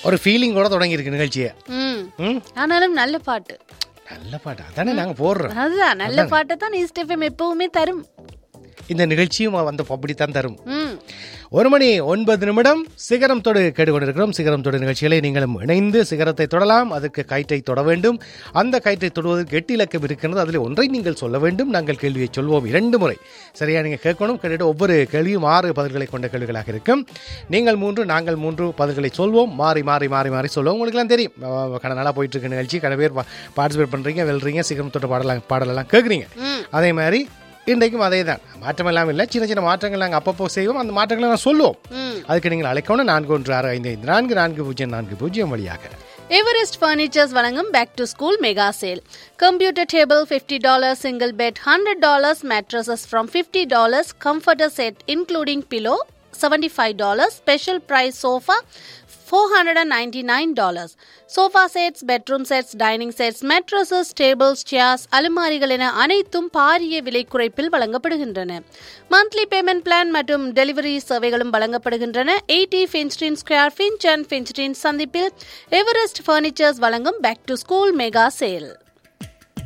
ஒரு ஃபீலிங்கோட தொடங்கி இருக்கு நிகழ்ச்சியை ம் ம் ஆனாலும் நல்ல பாட்டு நல்ல பாட்டு அதானே நாங்கள் போடுறோம் அதுதான் நல்ல பாட்டை தான் ஈஸ்ட் எஃப்எம் எப்பவுமே தரும் இந்த நிகழ்ச்சியும் வந்து அப்படித்தான் தரும் ம் ஒரு மணி ஒன்பது நிமிடம் சிகரம் தொடு கேட்டுக்கொண்டிருக்கிறோம் சிகரம் தொடு நிகழ்ச்சிகளை நீங்களும் இணைந்து சிகரத்தை தொடலாம் அதற்கு கயிற்றை தொட வேண்டும் அந்த கயிற்றை தொடுவதற்கு எட்டு இலக்கம் இருக்கிறது அதில் ஒன்றை நீங்கள் சொல்ல வேண்டும் நாங்கள் கேள்வியை சொல்வோம் இரண்டு முறை சரியா நீங்கள் கேட்கணும் கேட்டுட்டு ஒவ்வொரு கேள்வியும் ஆறு பதில்களை கொண்ட கேள்விகளாக இருக்கும் நீங்கள் மூன்று நாங்கள் மூன்று பதில்களை சொல்வோம் மாறி மாறி மாறி மாறி சொல்லுவோம் உங்களுக்குலாம் தெரியும் அஹ் கடை நாளாக போயிட்டு இருக்க நிகழ்ச்சி கடை பேர் பார்ட்டிசிபேட் பண்ணுறீங்க வெல்றீங்க சிகரம் தொட்டு பாடலாம் பாடலெல்லாம் கேட்குறீங்க அதே மாதிரி இன்றைக்கும் அதே தான் மாற்றம் எல்லாம் இல்லை சின்ன சின்ன மாற்றங்கள் நாங்கள் அப்பப்போ செய்வோம் அந்த மாற்றங்களை நான் சொல்லுவோம் ம் அதுக்கு நீங்கள் அழைக்கணும் நான்கு ஒன்று ஆறு ஐந்து ஐந்து நான்கு நான்கு பூஜ்ஜியம் நான்கு பூஜ்ஜியம் வழியாக எவரெஸ்ட் ஃபர்னிச்சர்ஸ் வழங்கும் back to school mega sale computer table fifty dollars single bed hundred dollars mattresses from fifty dollars comforter set including below seventy five dollars special price sofa four hundred and ninety nine dollars sofa sets bedroom sets dining sets mattresses tables chairs அலுமாரிகள் என அனைத்தும் பாரிய விலை குறைப்பில் வழங்கப்படுகின்றன monthly payment plan மற்றும் delivery சேவைகளும் வழங்கப்படுகின்றன எயிட்டி ஃபின்ஸ்டின் ஸ்கொயர் ஃபின்ச் அண்ட் ஃபின்ஸ்டின் சந்திப்பில் எவரெஸ்ட் ஃபர்னிச்சர்ஸ் வழங்கும் back to school mega sale